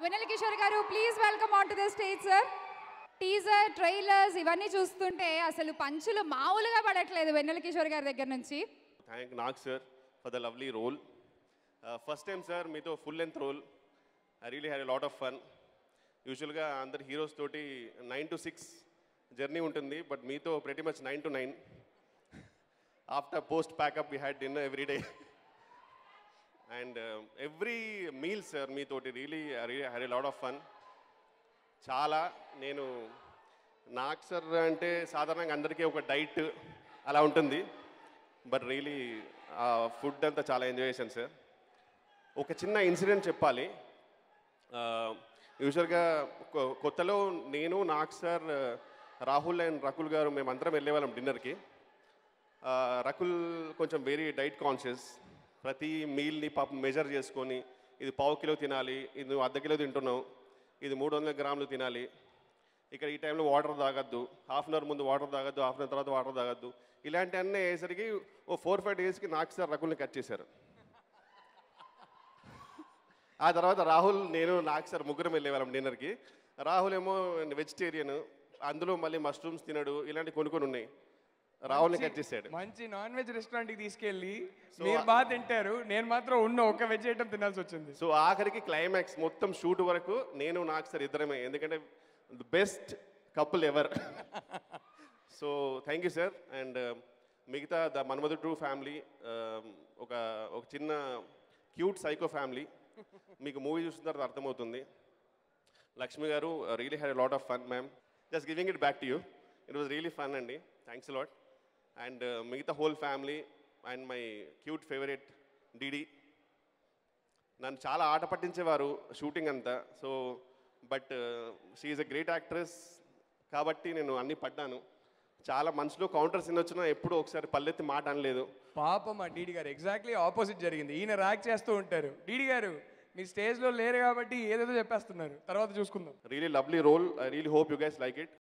Vennela Kishore garu please welcome on to the stage sir teaser trailers ఇవన్నీ చూస్తుంటే అసలు పంచులు మామూలుగా పడట్లేదు వెన్నెల కిషోర్ గారి దగ్గర నుంచి thank Nag sir for the lovely role first time sir మీతో full length role I really had lot of fun యూజువల్గా అందరు హీరోస్ తోటి నైన్ టు సిక్స్ జర్నీ ఉంటుంది బట్ మీతో ప్రతి much nine to nine after post packup we had dinner every day and every meal sir మీతోటి really really had a lot of fun చాలా నేను నాకు సార్ అంటే సాధారణంగా అందరికీ ఒక డైట్ అలా ఉంటుంది బట్ రియలీ ఆ ఫుడ్ అంతా చాలా ఎంజాయ్ చేశాను సార్ ఒక చిన్న ఇన్సిడెంట్ చెప్పాలి యూజువల్గా కొ- కొత్తలో నేను నాకు సార్ రాహుల్ అండ్ రకుల్ గారు మేమందరం వెళ్ళేవాళ్ళం డిన్నర్కి ఆ, రకుల్ కొంచెం వెరీ డైట్ కాన్షియస్ ప్రతి మీల్ని పాపం మెజర్ చేసుకొని ఇది పావు కిలో తినాలి ఇది నువ్వు అర్ధ కిలో తింటున్నావు ఇది మూడు వందల గ్రాములు తినాలి ఇక్కడ ఈ టైంలో వాటర్ తాగద్దు హాఫ్ అన్ అవర్ ముందు వాటర్ తాగద్దు హాఫ్ అన్ అవర్ తర్వాత వాటర్ తాగద్దు ఇలాంటివన్నీ అయ్యేసరికి ఓ ఫోర్ ఫైవ్ డేస్కి నాకు సార్ రకుల్ని కట్ చేశారు ఆ తర్వాత రాహుల్ నేను నాకు సార్ ముగ్గురం వెళ్ళేవాళ్ళం డిన్నర్కి రాహుల్ ఏమో వెజిటేరియన్ అందులో మళ్ళీ మష్రూమ్స్ తినడు ఇలాంటి కొన్ని కొన్ని ఉన్నాయి రాహుల్ని కట్ చేశాడు మంచి నాన్ వెజ్ రెస్టారెంట్ కి తీసుకెళ్ళి So, మీరు ఆ- బాగా తింటారు నేను మాత్రం ఉన్న ఒక వెజ్ ఐటమ్ తినాల్సి వచ్చింది సో ఆఖరికి క్లైమాక్స్ మొత్తం షూట్ వరకు నేను నాకు సార్ ఇద్దరమే ఎందుకంటే best couple ever so thank you sir and మిగతా ద మన్మధు ట్రూ ఫ్యామిలీ ఒక ఒక చిన్న క్యూట్ సైకో ఫ్యామిలీ మీకు మూవీ చూసిన తర్వాత అర్థమవుతుంది Lakshmi garu really had lot of fun ma'am just giving it back to you it was really fun అండి thanks lot and మిగతా whole family and my cute favourite DD నన్ను చాలా ఆట పట్టించేవారు షూటింగ్ అంతా so but she a great actress కాబట్టి నేను అన్ని పడ్డాను చాలా మనసులో కౌంటర్స్ వచ్చినా ఎప్పుడూ ఒకసారి పల్లెత్తి మాట అనలేదు పాపం మా డీడీ గారు ఎగ్జాక్ట్లీ ఆపోజిట్ జరిగింది ఈయన ర్యాక్ చేస్తూ ఉంటారు డీడీ గారు మీ స్టేజ్లో లేరు కాబట్టి ఏదేదో చెప్పేస్తున్నారు తర్వాత చూసుకుందాం really lovely role I really hope you guys like it